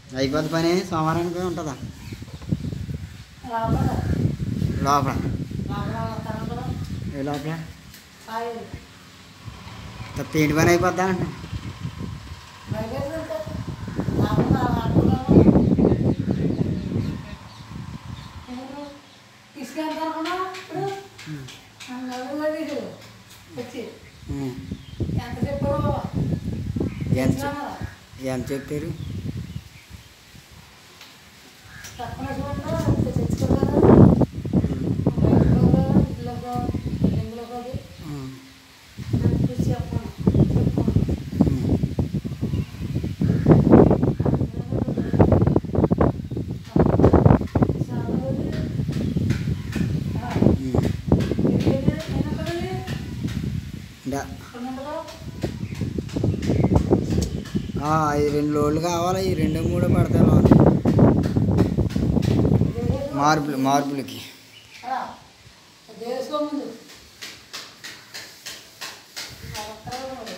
అయిపోద్ది పని సోమవారానికి ఉంటుందా లోపల లోపల లోపల వస్తాను కదా ఏ లోపల ఆయిల్ త- పెయింట్ పని అయిపోద్దా అంట బయట వెళ్తే లోపల ఆడుకున్నాను తీసుకెళ్తాను అనుకున్నా ఇప్పుడు నలుగురు వీడు వచ్చి ఉం. ఎంత చెప్పావు ఎంత ఎంత చెప్పారు తక్కువ చూడండి తెచ్చుకోగలరు ఇంట్లోకో ఇంట్లోకి ఉం. నాకు చెప్పను చెప్పను ఉం. ఉం. డా ఆ, ఈ రెండు లోడ్లు కావాలి ఈ రెండు మూడు పడతాయి లోన్ మార్పులు మార్పులకి దేశం ముందు